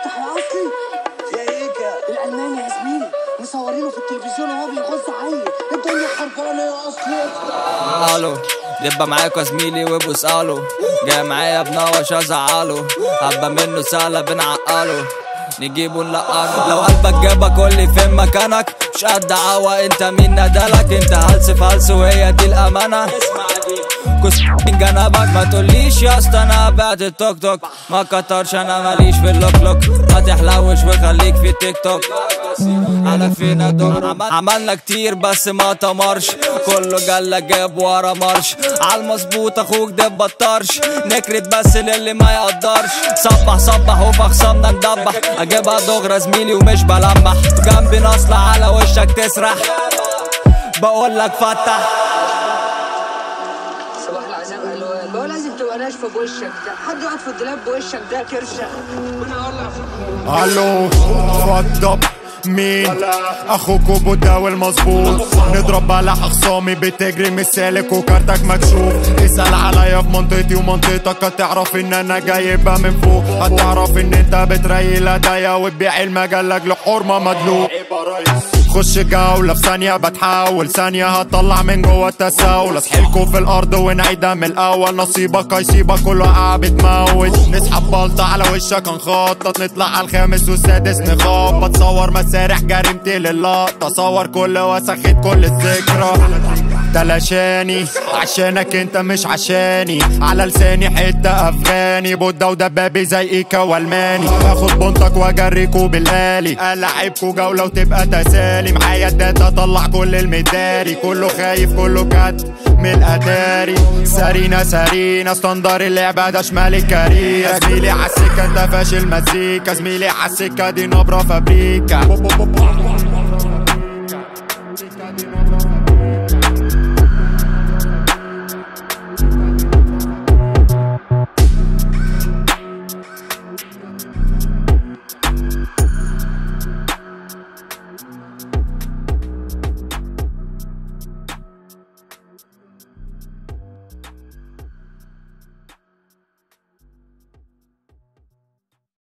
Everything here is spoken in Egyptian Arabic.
افتح يا اصلي يا ايكا الالماني يا زميلي مصورينه في التلفزيون وهو بيغز عيل الدنيا خربانه يا اصلي افتح الو دبة معاكوا يا زميلي وابوس الو جاي معايا بنوش ازعله هبة منه سهلة بنعقله نجيبه نلقنه لو قلبك جابك قولي فين مكانك مش قد عوا انت مين ندلك انت هلس في هلس وهي دي الامانة اسمع دي كس من جنبك ما تقوليش يا اسطى انا بعت التوك توك ما كترش انا ماليش في اللوك لوك ما تحلوش وخليك في تيك توك على فينا دور عمل- عملنا كتير بس ما تمرش كله جالك جاب ورا مرش عالمظبوط اخوك ده بطرش نكرت بس للي ما يقدرش صبح صبح وفي خصمنا ندبح اجيبها دغرة زميلي ومش بلمح جنبي نصلة على وشك تسرح بقول لك فتح صباح العذاب الوان بقى لازم تبقى ناشفه بوشك ده حد يقعد في الدولاب بوشك ده كرشه وانا اولع في الو فضب مين اخوك وبودا المظبوط نضرب على اخصامي بتجري من السالك وكارتك مكشوف اسال عليا في منطقتي ومنطقتك هتعرف ان انا جايبها من فوق هتعرف ان انت بتريل هدايا وتبيع المجال لاجل حرمه مدلوق خش جولة في ثانية بتحاول ثانية هطلع من جوه التساؤل اسحلكوا في الأرض ونعيدها من الأول نصيبك هيسيبك كل وقعة بتموت نسحب بلطة على وشك هنخطط نطلع على الخامس والسادس نخبط صور مسارح جريمتي للقطة صور كل وسخت كل الذكرى تلاشاني عشانك انت مش عشاني على لساني حتة افغاني بودة ودبابي زي ايكا والماني باخد بنطك واجريكوا بالالي العبكوا جولة وتبقى تسالي معايا الداتا طلع كل المداري كله خايف كله كات من الاداري سارينا سارينا ستاندر اللعبة ده شمال الكارير زميلي عالسكة انت فاشل مزيكا زميلي عالسكة دي نبرة فابريكا